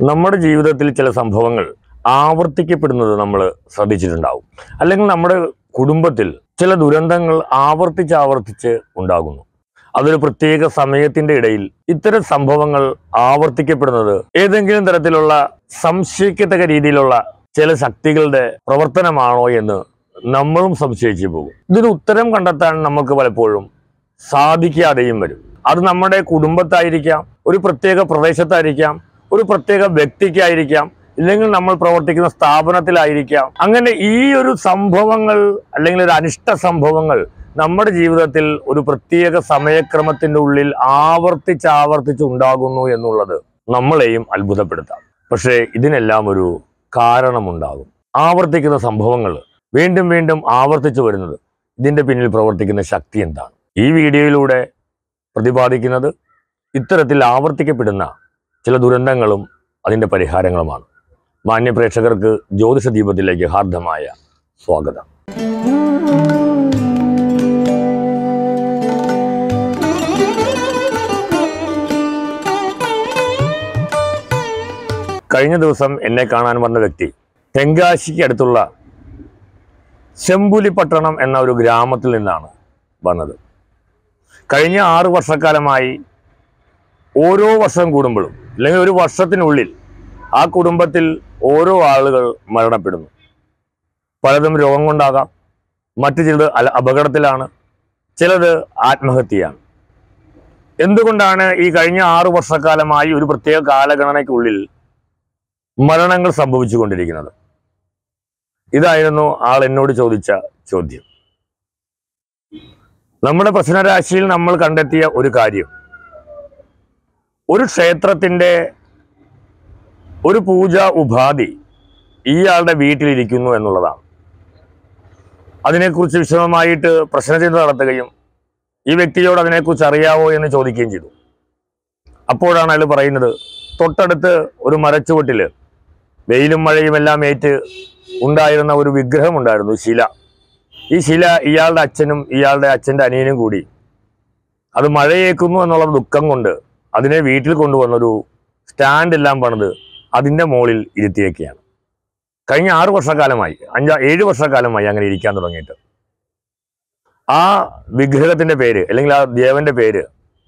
നമ്മുടെ ജീവിതത്തിൽ ചില സംഭവങ്ങൾ ആവർത്തിക്കപ്പെടുന്നത് നമ്മൾ ശ്രദ്ധിച്ചിട്ടുണ്ടാവും അല്ലെങ്കിൽ നമ്മുടെ കുടുംബത്തിൽ ചില ദുരന്തങ്ങൾ ആവർത്തിച്ച് ആവർത്തിച്ച് ഉണ്ടാകുന്നു അതൊരു പ്രത്യേക സമയത്തിന്റെ ഇടയിൽ ഇത്തരം സംഭവങ്ങൾ ആവർത്തിക്കപ്പെടുന്നത് ഏതെങ്കിലും തരത്തിലുള്ള സംശയിക്കത്തക്ക രീതിയിലുള്ള ചില ശക്തികളുടെ പ്രവർത്തനമാണോ എന്ന് നമ്മളും സംശയിച്ചു പോകും ഇതിന് ഉത്തരം കണ്ടെത്താൻ നമുക്ക് പലപ്പോഴും സാധിക്കാതെയും വരും അത് നമ്മുടെ കുടുംബത്തായിരിക്കാം ഒരു പ്രത്യേക പ്രദേശത്തായിരിക്കാം ഒരു പ്രത്യേക വ്യക്തിക്കായിരിക്കാം ഇല്ലെങ്കിൽ നമ്മൾ പ്രവർത്തിക്കുന്ന സ്ഥാപനത്തിലായിരിക്കാം അങ്ങനെ ഈ ഒരു സംഭവങ്ങൾ അല്ലെങ്കിൽ ഒരു അനിഷ്ട സംഭവങ്ങൾ നമ്മുടെ ജീവിതത്തിൽ ഒരു പ്രത്യേക സമയക്രമത്തിന്റെ ഉള്ളിൽ ആവർത്തിച്ച് ആവർത്തിച്ച് ഉണ്ടാകുന്നു എന്നുള്ളത് നമ്മളെയും അത്ഭുതപ്പെടുത്താം പക്ഷേ ഇതിനെല്ലാം ഒരു കാരണമുണ്ടാകും ആവർത്തിക്കുന്ന സംഭവങ്ങൾ വീണ്ടും വീണ്ടും ആവർത്തിച്ചു വരുന്നത് ഇതിന്റെ പിന്നിൽ പ്രവർത്തിക്കുന്ന ശക്തി എന്താണ് ഈ വീഡിയോയിലൂടെ പ്രതിപാദിക്കുന്നത് ഇത്തരത്തിൽ ആവർത്തിക്കപ്പെടുന്ന ചില ദുരന്തങ്ങളും അതിൻ്റെ പരിഹാരങ്ങളുമാണ് മാന്യ പ്രേക്ഷകർക്ക് ജ്യോതിഷ ദീപത്തിലേക്ക് ഹാർദമായ സ്വാഗതം കഴിഞ്ഞ ദിവസം എന്നെ കാണാൻ വന്ന വ്യക്തി തെങ്കാശിക്ക് അടുത്തുള്ള ചെമ്പുലി പട്ടണം എന്ന ഒരു ഗ്രാമത്തിൽ നിന്നാണ് വന്നത് കഴിഞ്ഞ ആറ് വർഷക്കാലമായി ഓരോ വർഷം കൂടുമ്പോഴും അല്ലെങ്കിൽ ഒരു വർഷത്തിനുള്ളിൽ ആ കുടുംബത്തിൽ ഓരോ ആളുകൾ മരണപ്പെടുന്നു പലതും രോഗം കൊണ്ടാകാം മറ്റു ചിലത് അല- അപകടത്തിലാണ് ചിലത് ആത്മഹത്യയാണ് എന്തുകൊണ്ടാണ് ഈ കഴിഞ്ഞ ആറു വർഷക്കാലമായി ഒരു പ്രത്യേക കാലഗണനയ്ക്കുള്ളിൽ മരണങ്ങൾ സംഭവിച്ചുകൊണ്ടിരിക്കുന്നത് ഇതായിരുന്നു ആൾ എന്നോട് ചോദിച്ച ചോദ്യം നമ്മുടെ പ്രശ്നരാശിയിൽ നമ്മൾ കണ്ടെത്തിയ ഒരു കാര്യം ഒരു ക്ഷേത്രത്തിന്റെ ഒരു പൂജ ഉപാധി ഇയാളുടെ വീട്ടിലിരിക്കുന്നു എന്നുള്ളതാണ് അതിനെക്കുറിച്ച് വിശദമായിട്ട് പ്രശ്നചിന്ത നടത്തുകയും ഈ വ്യക്തിയോട് അതിനെക്കുറിച്ച് അറിയാവോ എന്ന് ചോദിക്കുകയും ചെയ്തു അപ്പോഴാണ് അയാൾ പറയുന്നത് തൊട്ടടുത്ത് ഒരു മരച്ചുവട്ടില് വെയിലും മഴയും എല്ലാം ഏറ്റ് ഉണ്ടായിരുന്ന ഒരു വിഗ്രഹം ഉണ്ടായിരുന്നു ശില ഈ ശില ഇയാളുടെ അച്ഛനും ഇയാളുടെ അച്ഛൻ്റെ അനിയനും കൂടി അത് മഴയേക്കുന്നു എന്നുള്ള ദുഃഖം കൊണ്ട് അതിനെ വീട്ടിൽ കൊണ്ടുവന്നൊരു സ്റ്റാൻഡ് എല്ലാം പണിത് അതിൻ്റെ മുകളിൽ ഇരുത്തിയേക്കുകയാണ് കഴിഞ്ഞ ആറ് വർഷക്കാലമായി അഞ്ചാ ഏഴ് വർഷക്കാലമായി അങ്ങനെ ഇരിക്കാൻ തുടങ്ങിയിട്ട് ആ വിഗ്രഹത്തിന്റെ പേര് അല്ലെങ്കിൽ ആ ദേവന്റെ പേര്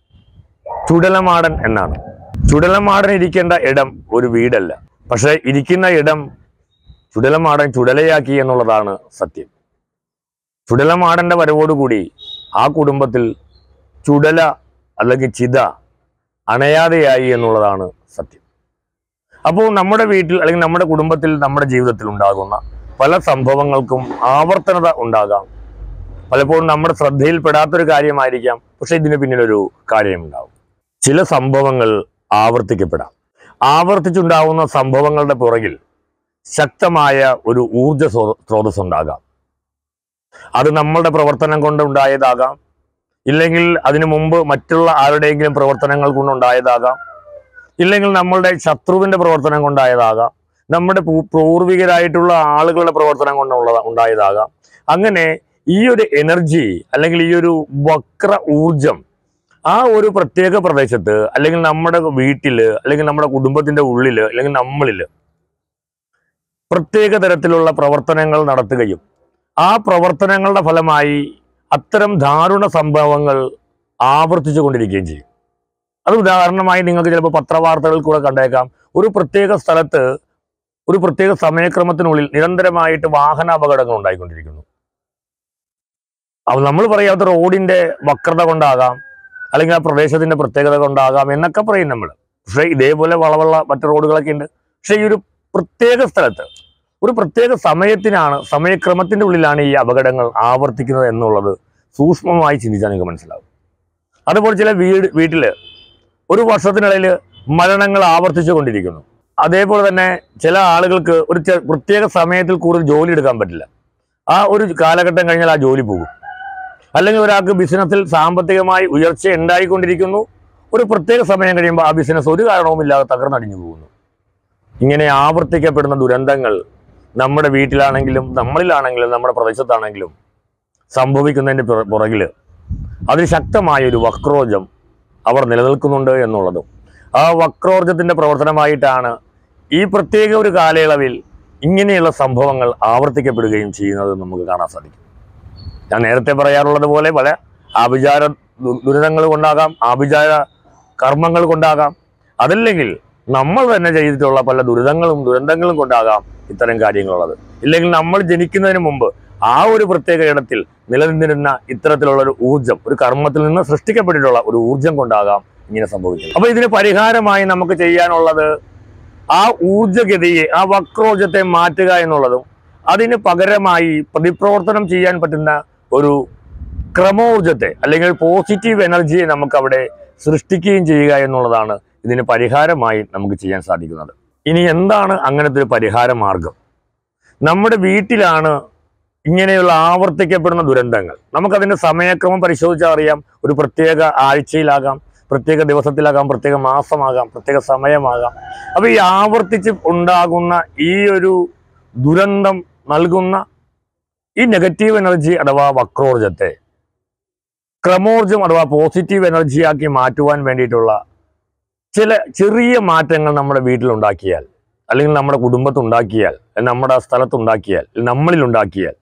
ചുടലമാടൻ എന്നാണ് ചുടലമാടൻ ഇരിക്കേണ്ട ഇടം ഒരു വീടല്ല പക്ഷെ ഇരിക്കുന്ന ഇടം ചുടലമാടൻ ചുടലയാക്കി എന്നുള്ളതാണ് സത്യം ചുടലമാടന്റെ വരവോടുകൂടി ആ കുടുംബത്തിൽ ചുടല അല്ലെങ്കിൽ ചിത അണയാതെയായി എന്നുള്ളതാണ് സത്യം അപ്പോൾ നമ്മുടെ വീട്ടിൽ അല്ലെങ്കിൽ നമ്മുടെ കുടുംബത്തിൽ നമ്മുടെ ജീവിതത്തിൽ ഉണ്ടാകുന്ന പല സംഭവങ്ങൾക്കും ആവർത്തനത ഉണ്ടാകാം പലപ്പോഴും നമ്മുടെ ശ്രദ്ധയിൽപ്പെടാത്തൊരു കാര്യമായിരിക്കാം പക്ഷെ ഇതിന് പിന്നിലൊരു കാര്യമുണ്ടാവും ചില സംഭവങ്ങൾ ആവർത്തിക്കപ്പെടാം ആവർത്തിച്ചുണ്ടാവുന്ന സംഭവങ്ങളുടെ പുറകിൽ ശക്തമായ ഒരു ഊർജ സ്രോ- സ്രോതസ് ഉണ്ടാകാം അത് നമ്മളുടെ പ്രവർത്തനം കൊണ്ട് ഉണ്ടായതാകാം ഇല്ലെങ്കിൽ അതിനു മുമ്പ് മറ്റുള്ള ആരുടെയെങ്കിലും പ്രവർത്തനങ്ങൾ കൊണ്ടുണ്ടായതാകാം ഇല്ലെങ്കിൽ നമ്മളുടെ ശത്രുവിന്റെ പ്രവർത്തനം കൊണ്ടായതാകാം നമ്മുടെ പൂ- പൂർവികരായിട്ടുള്ള ആളുകളുടെ പ്രവർത്തനം കൊണ്ടുള്ള ഉണ്ടായതാകാം അങ്ങനെ ഈ ഒരു എനർജി അല്ലെങ്കിൽ ഈ ഒരു വക്ര ഊർജം ആ ഒരു പ്രത്യേക പ്രദേശത്ത് അല്ലെങ്കിൽ നമ്മുടെ വീട്ടില് അല്ലെങ്കിൽ നമ്മുടെ കുടുംബത്തിന്റെ ഉള്ളില് അല്ലെങ്കിൽ നമ്മളില് പ്രത്യേക തരത്തിലുള്ള പ്രവർത്തനങ്ങൾ നടത്തുകയും ആ പ്രവർത്തനങ്ങളുടെ ഫലമായി അത്തരം ദാരുണ സംഭവങ്ങൾ ആവർത്തിച്ചു കൊണ്ടിരിക്കുകയും ചെയ്യും അത് ഉദാഹരണമായി നിങ്ങൾക്ക് ചിലപ്പോൾ പത്രവാർത്തകളിൽ കൂടെ കണ്ടേക്കാം ഒരു പ്രത്യേക സ്ഥലത്ത് ഒരു പ്രത്യേക സമയക്രമത്തിനുള്ളിൽ നിരന്തരമായിട്ട് വാഹന അപകടങ്ങൾ ഉണ്ടായിക്കൊണ്ടിരിക്കുന്നു അപ്പൊ നമ്മൾ പറയാത്ത റോഡിന്റെ വക്രത കൊണ്ടാകാം അല്ലെങ്കിൽ ആ പ്രദേശത്തിന്റെ പ്രത്യേകത കൊണ്ടാകാം എന്നൊക്കെ പറയും നമ്മൾ പക്ഷേ ഇതേപോലെ വളവുള്ള മറ്റു റോഡുകളൊക്കെ ഉണ്ട് പക്ഷേ ഈ ഒരു പ്രത്യേക സ്ഥലത്ത് ഒരു പ്രത്യേക സമയത്തിനാണ് സമയക്രമത്തിന്റെ ഉള്ളിലാണ് ഈ അപകടങ്ങൾ ആവർത്തിക്കുന്നത് എന്നുള്ളത് സൂക്ഷ്മമായി ചിന്തിച്ചാൽ നിങ്ങൾക്ക് മനസ്സിലാവും അതുപോലെ ചില വീട് വീട്ടില് ഒരു വർഷത്തിനിടയിൽ മരണങ്ങൾ ആവർത്തിച്ചു കൊണ്ടിരിക്കുന്നു അതേപോലെ തന്നെ ചില ആളുകൾക്ക് ഒരു ചെ- പ്രത്യേക സമയത്തിൽ കൂടുതൽ ജോലി എടുക്കാൻ പറ്റില്ല ആ ഒരു കാലഘട്ടം കഴിഞ്ഞാൽ ആ ജോലി പോകും അല്ലെങ്കിൽ ഒരാൾക്ക് ബിസിനസ്സിൽ സാമ്പത്തികമായി ഉയർച്ച ഉണ്ടായിക്കൊണ്ടിരിക്കുന്നു ഒരു പ്രത്യേക സമയം കഴിയുമ്പോൾ ആ ബിസിനസ് ഒരു കാരണവുമില്ലാതെ തകർന്നടിഞ്ഞു പോകുന്നു ഇങ്ങനെ ആവർത്തിക്കപ്പെടുന്ന ദുരന്തങ്ങൾ നമ്മുടെ വീട്ടിലാണെങ്കിലും നമ്മളിലാണെങ്കിലും നമ്മുടെ പ്രദേശത്താണെങ്കിലും സംഭവിക്കുന്നതിൻ്റെ പുറ- പുറകില് അതിൽ ശക്തമായ ഒരു വക്രോജം അവർ നിലനിൽക്കുന്നുണ്ട് എന്നുള്ളതും ആ വക്രോർജത്തിന്റെ പ്രവർത്തനമായിട്ടാണ് ഈ പ്രത്യേക ഒരു കാലയളവിൽ ഇങ്ങനെയുള്ള സംഭവങ്ങൾ ആവർത്തിക്കപ്പെടുകയും ചെയ്യുന്നത് നമുക്ക് കാണാൻ സാധിക്കും ഞാൻ നേരത്തെ പറയാറുള്ളത് പോലെ പല ആഭിചാര ദു- ദുരിതങ്ങൾ കൊണ്ടാകാം ആഭിചാര കർമ്മങ്ങൾ കൊണ്ടാകാം അതല്ലെങ്കിൽ നമ്മൾ തന്നെ ചെയ്തിട്ടുള്ള പല ദുരിതങ്ങളും ദുരന്തങ്ങളും കൊണ്ടാകാം ഇത്തരം കാര്യങ്ങളുള്ളത് ഇല്ലെങ്കിൽ നമ്മൾ ജനിക്കുന്നതിന് മുമ്പ് ആ ഒരു പ്രത്യേക ഇടത്തിൽ നിലനിന്നിരുന്ന ഇത്തരത്തിലുള്ള ഒരു ഊർജം ഒരു കർമ്മത്തിൽ നിന്ന് സൃഷ്ടിക്കപ്പെട്ടിട്ടുള്ള ഒരു ഊർജം കൊണ്ടാകാം ഇങ്ങനെ സംഭവിക്കുന്നത് അപ്പൊ ഇതിന് പരിഹാരമായി നമുക്ക് ചെയ്യാനുള്ളത് ആ ഊർജഗതിയെ ആ വക്രോർജത്തെ മാറ്റുക എന്നുള്ളതും അതിന് പകരമായി പ്രതിപ്രവർത്തനം ചെയ്യാൻ പറ്റുന്ന ഒരു ക്രമോർജത്തെ അല്ലെങ്കിൽ പോസിറ്റീവ് എനർജിയെ നമുക്ക് അവിടെ സൃഷ്ടിക്കുകയും ചെയ്യുക എന്നുള്ളതാണ് ഇതിന് പരിഹാരമായി നമുക്ക് ചെയ്യാൻ സാധിക്കുന്നത് ഇനി എന്താണ് അങ്ങനത്തെ ഒരു പരിഹാര മാർഗം നമ്മുടെ വീട്ടിലാണ് ഇങ്ങനെയുള്ള ആവർത്തിക്കപ്പെടുന്ന ദുരന്തങ്ങൾ നമുക്കതിന്റെ സമയക്രമം പരിശോധിച്ചാൽ അറിയാം ഒരു പ്രത്യേക ആഴ്ചയിലാകാം പ്രത്യേക ദിവസത്തിലാകാം പ്രത്യേക മാസമാകാം പ്രത്യേക സമയമാകാം അപ്പൊ ഈ ആവർത്തിച്ച് ഉണ്ടാകുന്ന ഈ ഒരു ദുരന്തം നൽകുന്ന ഈ നെഗറ്റീവ് എനർജി അഥവാ വക്രോർജത്തെ ക്രമോർജം അഥവാ പോസിറ്റീവ് എനർജിയാക്കി മാറ്റുവാൻ വേണ്ടിയിട്ടുള്ള ചില ചെറിയ മാറ്റങ്ങൾ നമ്മുടെ വീട്ടിലുണ്ടാക്കിയാൽ അല്ലെങ്കിൽ നമ്മുടെ കുടുംബത്തുണ്ടാക്കിയാൽ നമ്മുടെ സ്ഥലത്തുണ്ടാക്കിയാൽ നമ്മളിൽ ഉണ്ടാക്കിയാൽ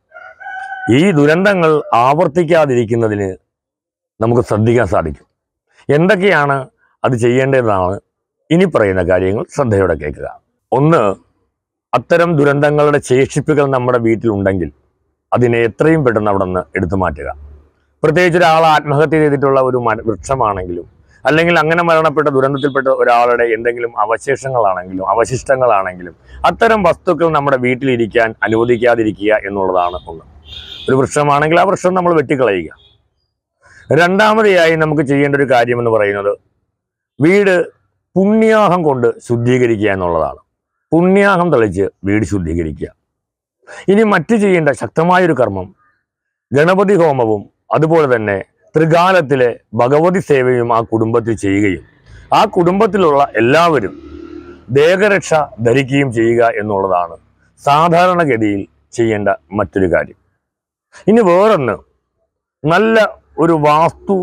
ഈ ദുരന്തങ്ങൾ ആവർത്തിക്കാതിരിക്കുന്നതിന് നമുക്ക് ശ്രദ്ധിക്കാൻ സാധിക്കും എന്തൊക്കെയാണ് അത് ചെയ്യേണ്ടതെന്നാണ് ഇനി പറയുന്ന കാര്യങ്ങൾ ശ്രദ്ധയോടെ കേൾക്കുക ഒന്ന് അത്തരം ദുരന്തങ്ങളുടെ ശേഷിപ്പുകൾ നമ്മുടെ വീട്ടിലുണ്ടെങ്കിൽ അതിനെ എത്രയും പെട്ടെന്ന് അവിടെ നിന്ന് എടുത്തു മാറ്റുക പ്രത്യേകിച്ച് ഒരാൾ ആത്മഹത്യ ചെയ്തിട്ടുള്ള ഒരു മര- വൃക്ഷമാണെങ്കിലും അല്ലെങ്കിൽ അങ്ങനെ മരണപ്പെട്ട ദുരന്തത്തിൽപ്പെട്ട ഒരാളുടെ എന്തെങ്കിലും അവശേഷങ്ങളാണെങ്കിലും അവശിഷ്ടങ്ങളാണെങ്കിലും അത്തരം വസ്തുക്കൾ നമ്മുടെ വീട്ടിലിരിക്കാൻ അനുവദിക്കാതിരിക്കുക എന്നുള്ളതാണ് ഒന്ന് ഒരു വൃക്ഷമാണെങ്കിൽ ആ വൃക്ഷം നമ്മൾ വെട്ടിക്കളയുക രണ്ടാമതായി നമുക്ക് ചെയ്യേണ്ട ഒരു കാര്യം എന്ന് പറയുന്നത് വീട് പുണ്യാഹം കൊണ്ട് ശുദ്ധീകരിക്കുക എന്നുള്ളതാണ് പുണ്യാഹം തെളിച്ച് വീട് ശുദ്ധീകരിക്കുക ഇനി മറ്റു ചെയ്യേണ്ട ശക്തമായൊരു കർമ്മം ഗണപതി ഹോമവും അതുപോലെ തന്നെ ത്രികാലത്തിലെ ഭഗവതി സേവയും ആ കുടുംബത്തിൽ ചെയ്യുകയും ആ കുടുംബത്തിലുള്ള എല്ലാവരും ദേഹരക്ഷ ധരിക്കുകയും ചെയ്യുക എന്നുള്ളതാണ് സാധാരണഗതിയിൽ ചെയ്യേണ്ട മറ്റൊരു കാര്യം ഇനി വേറൊന്ന് നല്ല ഒരു വാസ്തു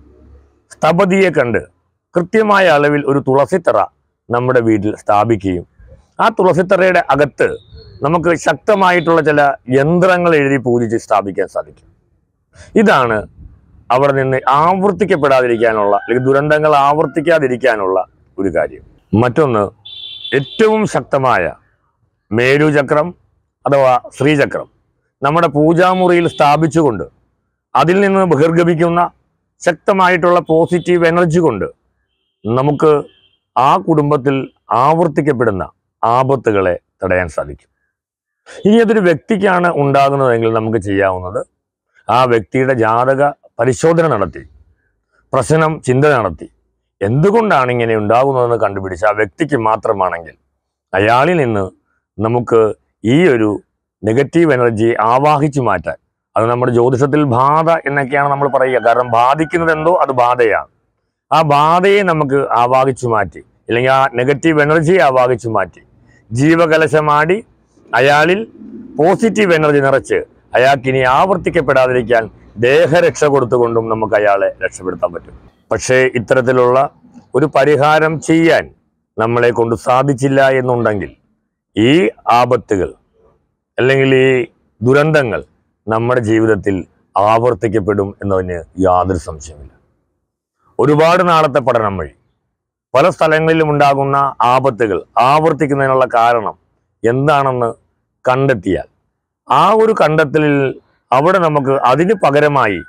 സ്ഥപതിയെ കണ്ട് കൃത്യമായ അളവിൽ ഒരു തുളസിത്തറ നമ്മുടെ വീട്ടിൽ സ്ഥാപിക്കുകയും ആ തുളസിത്തറയുടെ അകത്ത് നമുക്ക് ശക്തമായിട്ടുള്ള ചില യന്ത്രങ്ങൾ എഴുതി പൂജിച്ച് സ്ഥാപിക്കാൻ സാധിക്കും ഇതാണ് അവിടെ നിന്ന് ആവർത്തിക്കപ്പെടാതിരിക്കാനുള്ള അല്ലെങ്കിൽ ദുരന്തങ്ങൾ ആവർത്തിക്കാതിരിക്കാനുള്ള ഒരു കാര്യം മറ്റൊന്ന് ഏറ്റവും ശക്തമായ മേരുചക്രം അഥവാ ശ്രീചക്രം നമ്മുടെ പൂജാമുറിയിൽ സ്ഥാപിച്ചുകൊണ്ട് അതിൽ നിന്ന് ബഹിർഗമിക്കുന്ന ശക്തമായിട്ടുള്ള പോസിറ്റീവ് എനർജി കൊണ്ട് നമുക്ക് ആ കുടുംബത്തിൽ ആവർത്തിക്കപ്പെടുന്ന ആപത്തുകളെ തടയാൻ സാധിക്കും ഇനി അതൊരു വ്യക്തിക്കാണ് ഉണ്ടാകുന്നതെങ്കിൽ നമുക്ക് ചെയ്യാവുന്നത് ആ വ്യക്തിയുടെ ജാതക പരിശോധന നടത്തി പ്രശ്നം ചിന്ത നടത്തി എന്തുകൊണ്ടാണ് ഇങ്ങനെ ഉണ്ടാകുന്നതെന്ന് കണ്ടുപിടിച്ച് ആ വ്യക്തിക്ക് മാത്രമാണെങ്കിൽ അയാളിൽ നിന്ന് നമുക്ക് ഈ ഒരു നെഗറ്റീവ് എനർജി ആവാഹിച്ചു മാറ്റാൻ അത് നമ്മുടെ ജ്യോതിഷത്തിൽ ബാധ എന്നൊക്കെയാണ് നമ്മൾ പറയുക കാരണം ബാധിക്കുന്നത് എന്തോ അത് ബാധയാണ് ആ ബാധയെ നമുക്ക് ആവാഹിച്ചു മാറ്റി അല്ലെങ്കിൽ ആ നെഗറ്റീവ് എനർജിയെ ആവാഹിച്ചു മാറ്റി ജീവകലശമാടി അയാളിൽ പോസിറ്റീവ് എനർജി നിറച്ച് അയാൾക്ക് ഇനി ആവർത്തിക്കപ്പെടാതിരിക്കാൻ ദേഹരക്ഷ കൊടുത്തുകൊണ്ടും നമുക്ക് അയാളെ രക്ഷപ്പെടുത്താൻ പറ്റും പക്ഷേ ഇത്തരത്തിലുള്ള ഒരു പരിഹാരം ചെയ്യാൻ നമ്മളെ കൊണ്ട് സാധിച്ചില്ല എന്നുണ്ടെങ്കിൽ ഈ ആപത്തുകൾ അല്ലെങ്കിൽ ഈ ദുരന്തങ്ങൾ നമ്മുടെ ജീവിതത്തിൽ ആവർത്തിക്കപ്പെടും എന്നതിന് യാതൊരു സംശയമില്ല ഒരുപാട് നാളത്തെ പഠനം വഴി പല സ്ഥലങ്ങളിലും ഉണ്ടാകുന്ന ആപത്തുകൾ ആവർത്തിക്കുന്നതിനുള്ള കാരണം എന്താണെന്ന് കണ്ടെത്തിയാൽ ആ ഒരു കണ്ടെത്തലിൽ അവിടെ നമുക്ക് അതിന് പകരമായി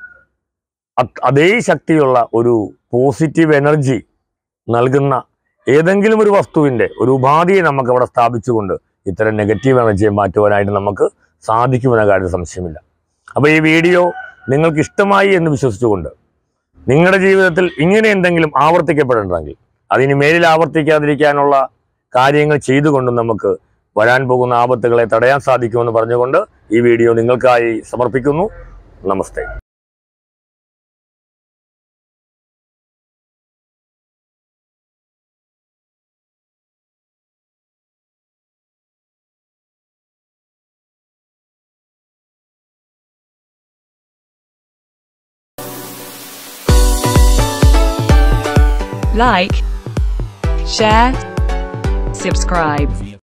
അത് അതേ ശക്തിയുള്ള ഒരു പോസിറ്റീവ് എനർജി നൽകുന്ന ഏതെങ്കിലും ഒരു വസ്തുവിൻ്റെ ഒരു ഉപാധിയെ നമുക്ക് അവിടെ സ്ഥാപിച്ചുകൊണ്ട് ഇത്തരം നെഗറ്റീവ് എനർജിയെ മാറ്റുവാനായിട്ട് നമുക്ക് സാധിക്കുമെന്ന കാര്യത്തിൽ സംശയമില്ല അപ്പോൾ ഈ വീഡിയോ നിങ്ങൾക്ക് ഇഷ്ടമായി എന്ന് വിശ്വസിച്ചുകൊണ്ട് നിങ്ങളുടെ ജീവിതത്തിൽ ഇങ്ങനെ എന്തെങ്കിലും ആവർത്തിക്കപ്പെടേണ്ടതെങ്കിൽ അതിന് മേലിൽ ആവർത്തിക്കാതിരിക്കാനുള്ള കാര്യങ്ങൾ ചെയ്തുകൊണ്ട് നമുക്ക് വരാൻ പോകുന്ന ആപത്തുകളെ തടയാൻ സാധിക്കുമെന്ന് പറഞ്ഞുകൊണ്ട് ഈ വീഡിയോ നിങ്ങൾക്കായി സമർപ്പിക്കുന്നു നമസ്തേ like, share, Subscribe.